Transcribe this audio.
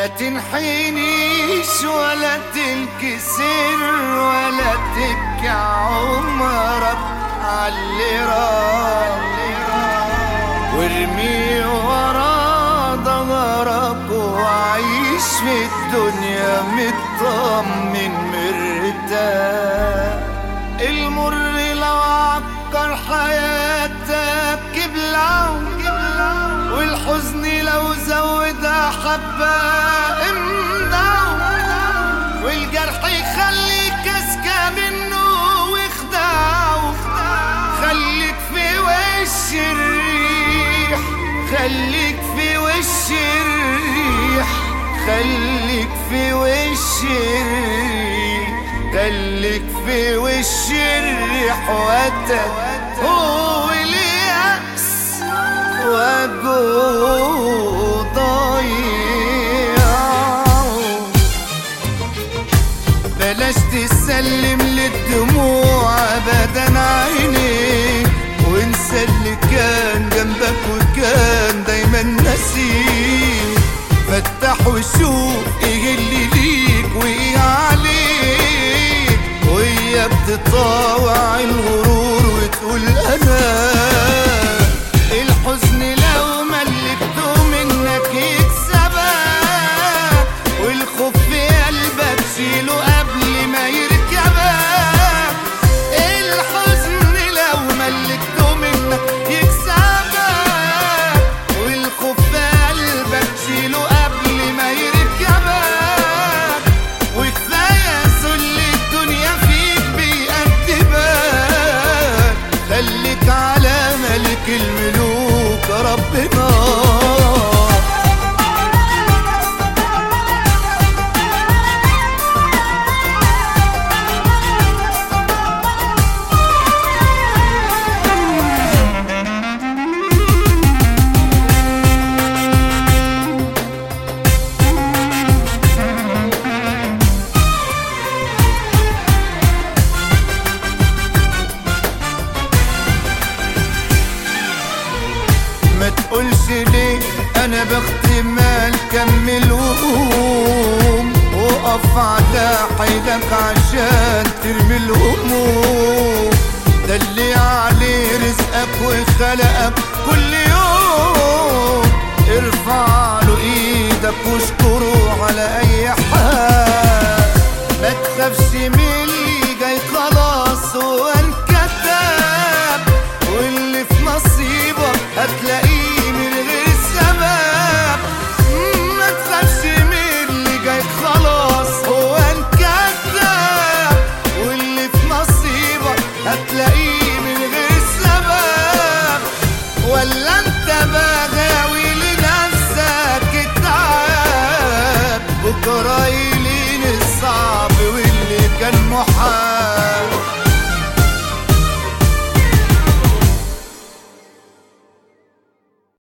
ما تنحينيش ولا تنكسر ولا تبكي عمرك عاللي راح وارمي ورا ظهرك وعيش في الدنيا مطمن مرتاح المر لو عكر حياتك ابلعه والحزن لو زودها حبة امنعه والجرح يخليك اسكى منه واخدعه خليك في وش الريح خليك في وش الريح خليك في وش الريح خليك في وش الريح وقتك هو اليأس وجو ضيع بلاش تسلم للدموع ابدا عينيك وانسى اللي كان جنبك وكان دايما نسيك فتح وشوف ايه اللي ليك وايه عليك وهي بتطاوع الغرور وتقول انا الحزن لو ملكته منك يكسبك والخوف في قلبك شيله قبل ما يركبك الحزن لو ملكته منك يكسبك والخوف في قلبك شيله قبل ما يركبك وكفاية ذل الدنيا فيك بيأدبك خليك على ملك الملوك ربنا ما تقولش ليه انا باختمال كمل وقوم وقف على حيلك عشان ترمي الهموم ده اللي عليه رزقك وخلقك كل يوم ارفع له ايدك واشكره على اي حال ما تخافش من اللي جاي خلاص هو انكتب واللي في نصيبك هتلاقيه من غير سبب مم، ما تخافش من اللي جاي خلاص هو انكتب واللي في نصيبك هتلاقيه من غير سبب ولا انت بقى غاوي لنفسك التعب بكره